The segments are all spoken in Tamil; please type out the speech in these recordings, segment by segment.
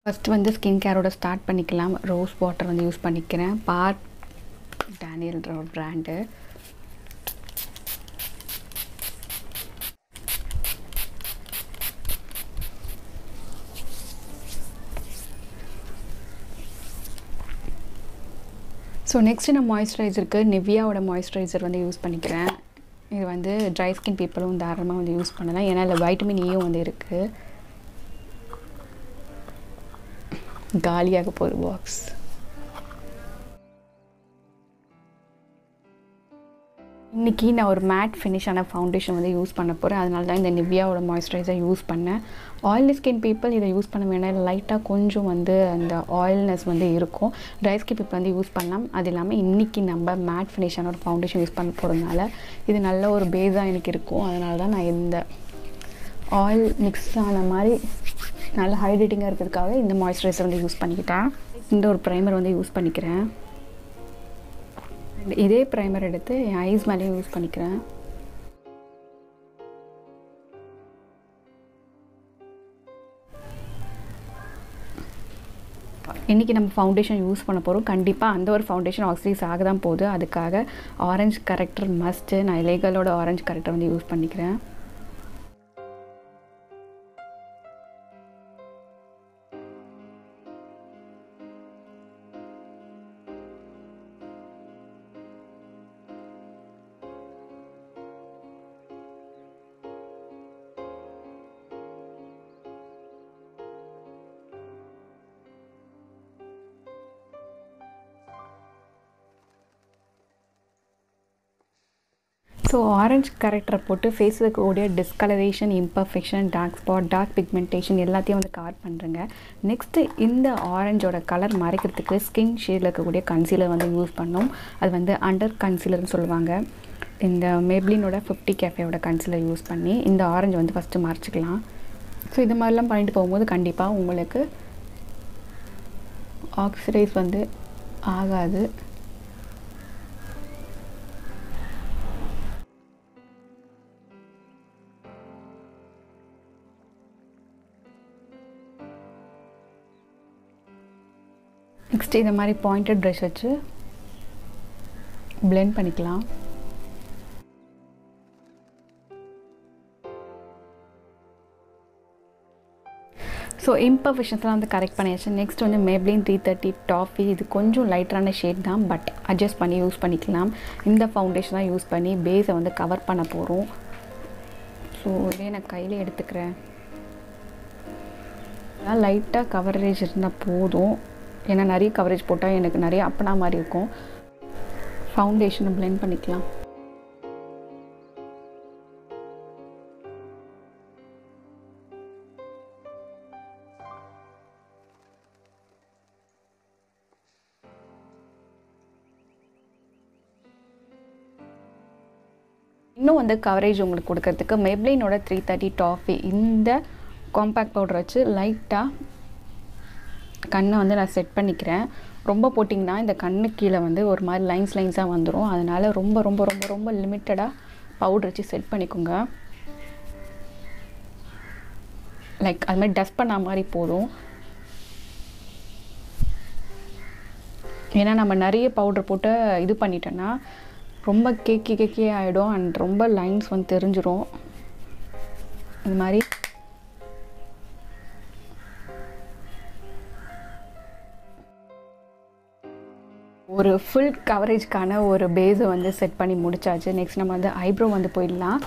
ஃபஸ்ட்டு வந்து ஸ்கின் கேரோட ஸ்டார்ட் பண்ணிக்கலாம் ரோஸ் வாட்டர் வந்து யூஸ் பண்ணிக்கிறேன் பார்ட் டேனியல்ன்ற ஒரு ப்ராண்டு ஸோ நெக்ஸ்ட் நான் மாய்ஸ்சரைசருக்கு நிவ்யாவோட மாய்ஸ்சரைசர் வந்து யூஸ் பண்ணிக்கிறேன் இது வந்து ட்ரை ஸ்கின் பீப்புளும் தாராளமாக வந்து யூஸ் பண்ணலாம் ஏன்னா இதில் வைட்டமின் ஈயும் வந்து இருக்குது காலியாக போகுது பாக்ஸ் இன்றைக்கி நான் ஒரு மேட் ஃபினிஷான ஃபவுண்டேஷன் வந்து யூஸ் பண்ண போகிறேன் அதனால தான் இந்த நிவ்யாவோட மாய்ஸ்சரைசர் யூஸ் பண்ணேன் ஆயிலி ஸ்கின் பீப்புள் இதை யூஸ் பண்ண வேணாம் லைட்டாக கொஞ்சம் வந்து அந்த ஆயில்னஸ் வந்து இருக்கும் ட்ரை ஸ்கின் பீப்புள் வந்து யூஸ் பண்ணலாம் அது இல்லாமல் இன்றைக்கி நம்ம மேட் ஃபினிஷான ஒரு ஃபவுண்டேஷன் யூஸ் பண்ண போகிறதுனால இது நல்ல ஒரு பேஸாக எனக்கு இருக்கும் அதனால தான் நான் இந்த ஆயில் மிக்ஸ் ஆன மாதிரி நல்ல ஹைட்ரேட்டிங்காக இருக்கிறதுக்காக இந்த மாய்ஸ்சரைசர் வந்து யூஸ் பண்ணிக்கிட்டேன் இந்த ஒரு ப்ரைமர் வந்து யூஸ் பண்ணிக்கிறேன் And இதே ப்ரைமர் எடுத்து என் ஐஸ் மேலேயும் யூஸ் பண்ணிக்கிறேன் இன்றைக்கி நம்ம ஃபவுண்டேஷன் யூஸ் பண்ண போகிறோம் கண்டிப்பாக அந்த ஒரு ஃபவுண்டேஷன் ஆக்சிடைஸ் ஆக தான் போகுது அதுக்காக ஆரஞ்சு கரெக்டர் மஸ்ட்டு நான் இலைகளோட ஆரஞ்சு கரெக்டர் வந்து யூஸ் பண்ணிக்கிறேன் ஸோ ஆரஞ்சு கரெக்டரை போட்டு ஃபேஸில் இருக்கக்கூடிய discolouration imperfection dark spot dark pigmentation எல்லாத்தையும் வந்து கவர் பண்ணுறேங்க நெக்ஸ்ட்டு இந்த ஆரஞ்சோட கலர் மறைக்கிறதுக்கு ஸ்கின் ஷேடில் இருக்கக்கூடிய கன்சீலர் வந்து யூஸ் பண்ணோம் அது வந்து அண்டர் கன்சீலர்னு சொல்லுவாங்க இந்த மேப்ளினோட ஃபிஃப்டி கேஃபேயோட கன்சீலர் யூஸ் பண்ணி இந்த ஆரஞ்சு வந்து ஃபஸ்ட்டு மறைச்சிக்கலாம் ஸோ இது மாதிரிலாம் பண்ணிட்டு போகும்போது கண்டிப்பாக உங்களுக்கு ஆக்சிடைஸ் வந்து ஆகாது நெக்ஸ்ட் இதை மாதிரி பாயிண்டட் ப்ரஷ் வச்சு blend பண்ணிக்கலாம் ஸோ இம்பர்ஃபெக்ஷன்ஸ்லாம் வந்து கரெக்ட் பண்ணியாச்சு நெக்ஸ்ட் வந்து மேப்ளின் த்ரீ தேர்ட்டி டாஃபி இது கொஞ்சம் லைட்டரான ஷேட் தான் பட் அட்ஜஸ்ட் பண்ணி யூஸ் பண்ணிக்கலாம் இந்த ஃபவுண்டேஷன் தான் யூஸ் பண்ணி பேஸை வந்து கவர் பண்ண போகிறோம் ஸோ இதே நான் கையில் எடுத்துக்கிறேன் லைட்டாக கவரேஜ் இருந்தால் போதும் ஏன்னா நிறைய கவரேஜ் போட்டால் எனக்கு நிறைய அப்பனா மாதிரி இருக்கும் ஃபவுண்டேஷனை பிளெண்ட் பண்ணிக்கலாம் இன்னும் வந்து கவரேஜ் உங்களுக்கு கொடுக்கறதுக்கு மெப்ளைனோட த்ரீ தேர்ட்டி டாஃபி இந்த காம்பேக்ட் பவுடர் வச்சு லைட்டாக கண்ணை வந்து நான் செட் பண்ணிக்கிறேன் ரொம்ப போட்டிங்கன்னா இந்த கண்ணு கீழே வந்து ஒரு மாதிரி லைன்ஸ் லைன்ஸாக வந்துடும் அதனால் ரொம்ப ரொம்ப ரொம்ப ரொம்ப லிமிட்டடாக பவுடர் வச்சு செட் பண்ணிக்கோங்க லைக் அது மாதிரி டஸ்ட் பண்ண மாதிரி போதும் ஏன்னா நம்ம நிறைய பவுடர் போட்டு இது பண்ணிட்டோன்னா ரொம்ப கேக்கி கேக்கி ஆகிடும் அண்ட் ரொம்ப லைன்ஸ் வந்து தெரிஞ்சிரும் இது மாதிரி ஒரு ஃபுல் கவரேஜ்க்கான ஒரு பேஸை வந்து செட் பண்ணி முடிச்சாச்சு நெக்ஸ்ட் நம்ம வந்து ஐப்ரோ வந்து போயிடலாம்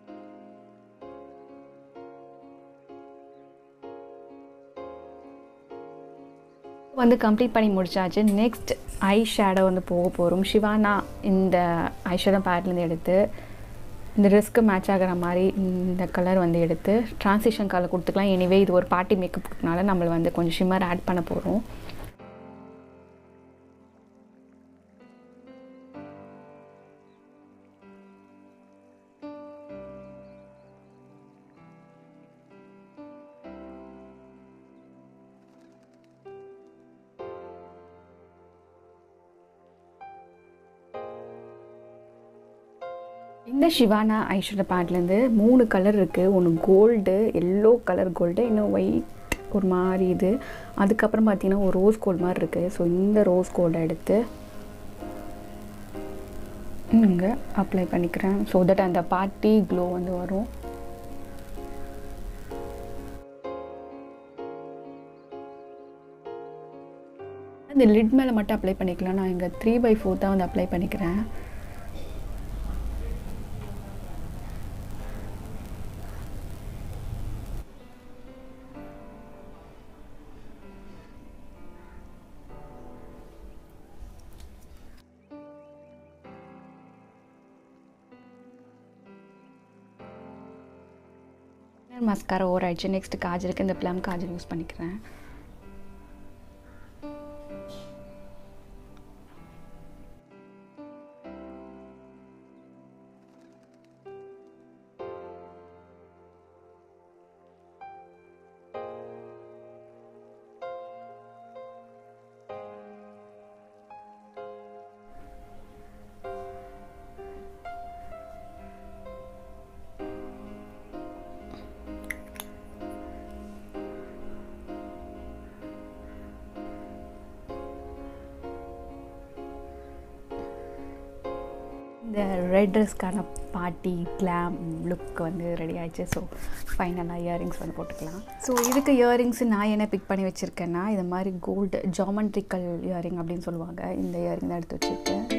வந்து கம்ப்ளீட் பண்ணி முடிச்சாச்சு நெக்ஸ்ட் ஐ ஷேடோ வந்து போக போகிறோம் சிவானா இந்த ஐ ஷேடோ பேட்லேருந்து எடுத்து இந்த ட்ரெஸ்க்கு மேட்ச் ஆகிற மாதிரி இந்த கலர் வந்து எடுத்து ட்ரான்சிஷன் கலர் கொடுத்துக்கலாம் எனிவே இது ஒரு பார்ட்டி மேக்கப்னால நம்மளை வந்து கொஞ்சம் ஷிம்மர் ஆட் பண்ண போகிறோம் இந்த ஷிவானா ஐஸ்வர்யா பேட்லேருந்து மூணு கலர் இருக்குது ஒன்று கோல்டு எல்லோ கலர் கோல்டு இன்னும் ஒயிட் ஒரு மாதிரி இது அதுக்கப்புறம் பார்த்தீங்கன்னா ஒரு ரோஸ் கோல்ட் மாதிரி இருக்குது ஸோ இந்த ரோஸ் கோல்டை எடுத்து இங்கே அப்ளை பண்ணிக்கிறேன் ஸோ தட் அந்த பார்ட்டி க்ளோ வந்து வரும் இந்த லிட் மேலே மட்டும் அப்ளை பண்ணிக்கலாம் நான் இங்கே த்ரீ பை ஃபோர் தான் வந்து அப்ளை பண்ணிக்கிறேன் மஸ்காரா ஓவர் ஆயிடுச்சு நெக்ஸ்ட் காஜலுக்கு இந்த ப்ளம் காஜல் யூஸ் பண்ணிக்கிறேன் இந்த ரெட் ட்ரெஸ்க்கான பார்ட்டி கிளாம் லுக் வந்து ரெடி ஆயிடுச்சு ஸோ ஃபைனலாக இயரிங்ஸ் வந்து போட்டுக்கலாம் ஸோ இதுக்கு இயரிங்ஸ் நான் என்ன பிக் பண்ணி வச்சுருக்கேன்னா இது மாதிரி கோல்டு ஜாமெண்ட்ரிக்கல் இயரிங் அப்படின்னு சொல்லுவாங்க இந்த இயரிங் தான் எடுத்து வச்சுருக்கேன்